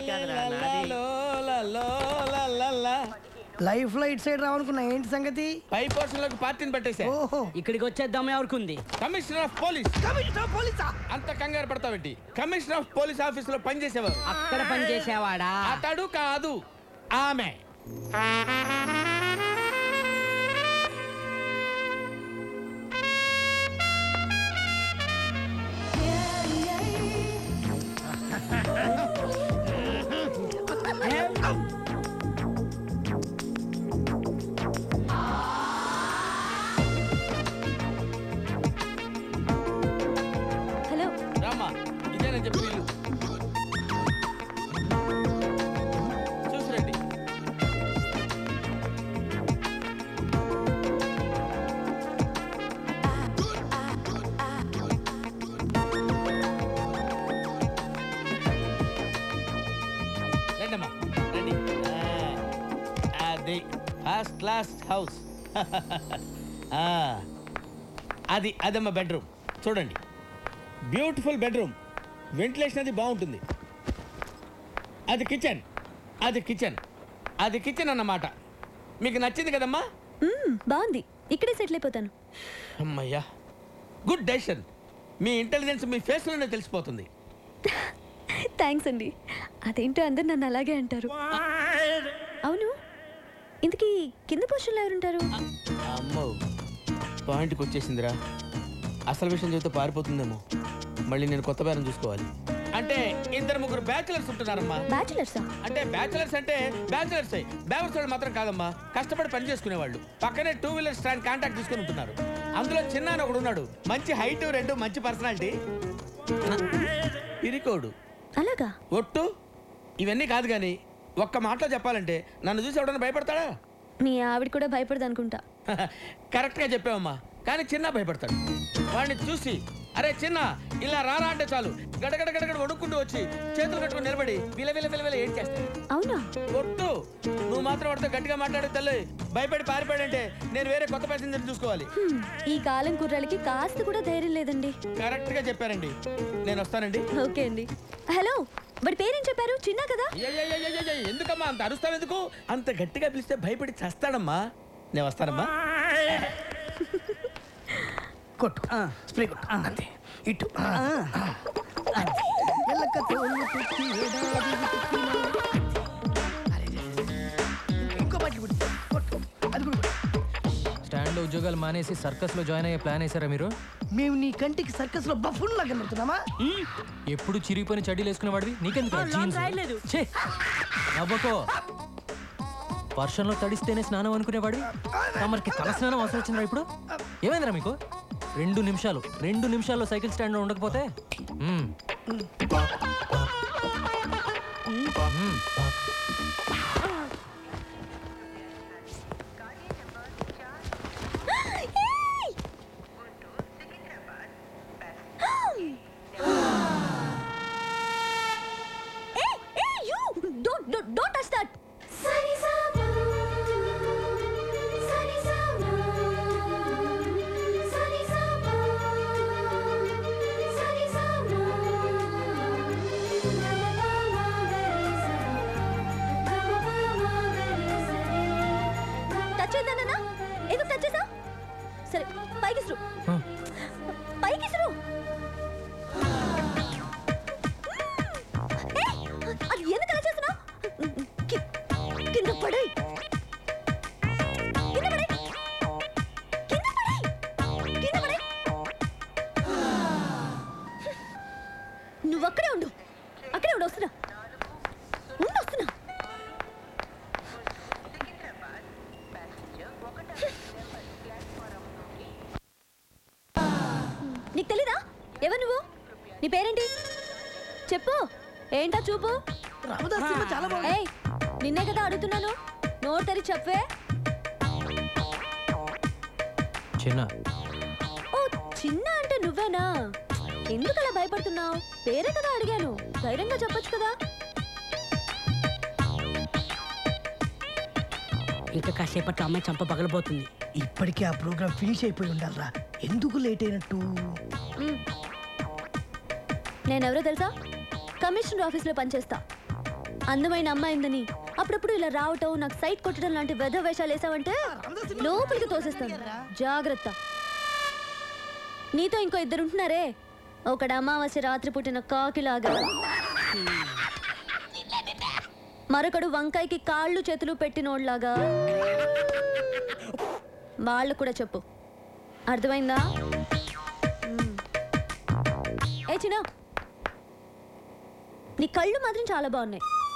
కాదురా, నాది. లైఫ్ లో ఇటు సైడ్ రావనుకున్నా ఏంటి సంగతి పై పోర్షన్ లోకి పార్టీని పట్టేసా ఓహో ఇక్కడికి వచ్చేద్దాం ఎవరికి కమిషనర్ ఆఫ్ పోలీస్ కమిషనర్ పోలీసా అంత కంగారు పడతావేంటి కమిషనర్ ఆఫ్ పోలీస్ ఆఫీస్ లో పనిచేసేవారు అక్కడ పని చేసేవాడా అతడు కాదు ఆమె హలో రామ్మా ఇదేనని చెప్పి వీళ్ళు చూసిరండి రండమ్మా రండి ఆ, అది ఫస్ట్ క్లాస్ హౌస్ ఆ, అది అదమ్మా బెడ్రూమ్ చూడండి బ్యూటిఫుల్ బెడ్రూమ్ వెంటిలేషన్ అది బాగుంటుంది అది కిచెన్ అది కిచెన్ అది కిచెన్ అన్నమాట మీకు నచ్చింది కదమ్మా మ్మ్, బాగుంది ఇక్కడే సెటిల్ అయిపోతాను అమ్మయ్యా గుడ్ డెసిషన్ మీ ఇంటెలిజెన్స్ మీ ఫేస్లోనే తెలిసిపోతుంది థ్యాంక్స్ అండి అదేంటో అందరు నన్ను అలాగే అంటారు అవును ఇంతకీ కింద పొజిషన్లో ఎవరుంటారు అమ్మో పాయింట్కి వచ్చేసిందిరా అసలు విషయం చెబితే పారిపోతుందేమో మళ్ళీ నేను కొత్త బేరం చూసుకోవాలి అంటే ఇద్దరు ముగ్గురు బ్యాచులర్స్ ఉంటున్నారమ్మా బ్యాచులర్సా అంటే బ్యాచులర్స్ అంటే బ్యాచులర్స్ బ్యాచులర్స్ వాళ్ళు మాత్రం కాదమ్మా కష్టపడి పని చేసుకునేవాళ్ళు పక్కనే టూ వీలర్ స్టాండ్ కాంటాక్ట్ తీసుకుని ఉంటున్నారు అందులో చిన్న అని ఒకడు ఉన్నాడు మంచి హైట్ రెండు మంచి పర్సనాలిటీ పిరికోడు అలాగా ఒట్టు ఇవన్నీ కాదు కానీ ఒక్క మాటలో చెప్పాలంటే నన్ను చూసి ఎవడన్నా భయపడతాడా మీ ఆవిడ కూడా భయపడదు అనుకుంటా కరెక్ట్గా చెప్పావమ్మా కానీ చిన్న భయపడతాడు వాడిని చూసి అరే చిన్న ఇలా రారా అంటే చాలు గడగడ గడగడ వణుక్కుంటూ వచ్చి చేతులు కట్టుకుని నిలబడి విల విల విల విల ఏం చేస్తాడు అవునా ఒట్టు నువ్వు మాత్రం వాడితో గట్టిగా మాట్లాడే తల్లి భయపడి పారిపోయాడంటే నేను వేరే కొత్త ప్యాసింజర్ చూసుకోవాలి హ్మ్, ఈ కాలం కుర్రాలకి కాస్త కూడా ధైర్యం లేదండి కరెక్ట్ గా చెప్పారండి నేను వస్తానండి ఓకే అండి హలో వాడి పేరేం చెప్పారు చిన్న కదా అయ్యయ్యయ్యయ్యయ్య, ఎందుకమ్మా అంత అరుస్తావు ఎందుకు అంత గట్టిగా పిలిస్తే భయపడి చస్తాడమ్మా నేను వస్తానమ్మా కొట్టు స్ప్రే కొట్టు అంతే ఇటు ఆ, ఆ. అంతే. ఎల్లక తోలు పెట్టి ఏడాది వెతికినా. అరే, అరే, అరే. ఇంకో బాటిల్ కొట్టు కొట్టు అది కూడా కొట్టు. స్టాండ్లో ఉద్యోగాలు మానేసి సర్కస్లో జాయిన్ అయ్యే ప్లాన్ వేసారా మీరు మేము నీ కంటికి సర్కస్ లో బఫున్ లాగా కనబడుతున్నామా ఎప్పుడు చిరిగిపోయిన చడ్డీలు వేసుకునే వాడివి నీకెందుకు జీన్స్ ఛే! నవ్వకో వర్షంలో తడిస్తేనే స్నానం అనుకునేవాడివి తమరికి తల స్నానం అవసరం వచ్చిందా ఇప్పుడు ఏమైందిరా మీకు రెండు నిమిషాలు రెండు నిమిషాల్లో సైకిల్ స్టాండ్ ఉండకపోతే మ్మ్. మ్మ్. Hey, hey, you! Don't, don't, don't touch that! Sunny Summer, Sunny Summer, Sunny Summer, Sunny Summer. Touch చేద్దానన్నా ఎందుకు టచ్ చేసా సరే పైకి ఇసురు హ. పైకి ఇసురు ఏయ్, అది ఎందుకు అలా చేస్తున్నావు కింద పడే కింద పడే కింద పడే కింద పడే నువ్వు అక్కడే ఉండు అక్కడే ఉండు వస్తున్నా ఉండు వస్తున్నా నీకు తెలీదా ఎవరు నువ్వు నీ పేరేంటి చెప్పు ఏంటా చూపు రామదాస్ సినిమా చాలా బాగుంది ఏయ్ నిన్నే కదా అడుగుతున్నాను నోరు తెరి చెప్పే చిన్న ఓ చిన్న అంటే నువ్వేనా ఎందుకు అలా భయపడుతున్నావు పేరే కదా అడిగాను ధైర్యంగా చెప్పొచ్చు కదా ఇంకా కాసేపట్లో అమ్మాయి చంప పగలబోతుంది ఇప్పటికే ఆ ప్రోగ్రామ్ ఫినిష్ అయిపోయి ఉండాలిరా ఎందుకు లేట్ అయినట్టు నేనెవరో తెలుసా కమిషనర్ ఆఫీస్లో పనిచేస్తా అందమైన అమ్మాయిందని అప్పుడప్పుడు ఇలా రావటం నాకు సైట్ కొట్టడం లాంటి వెధ వేషాలు వేసావంటే లోపలికి తోసేస్తాను జాగ్రత్త నీతో ఇంకో ఇద్దరు ఉంటున్నారే ఒకడు అమావాస్య రాత్రి పుట్టిన కాకిలాగా మరొకడు వంకాయకి కాళ్ళు చేతులు పెట్టినోడ్లాగా వాళ్ళు కూడా చెప్పు అర్థమైందా మ్మ్. ఏ చిన్న నీ కళ్ళు మాత్రం చాలా బాగున్నాయి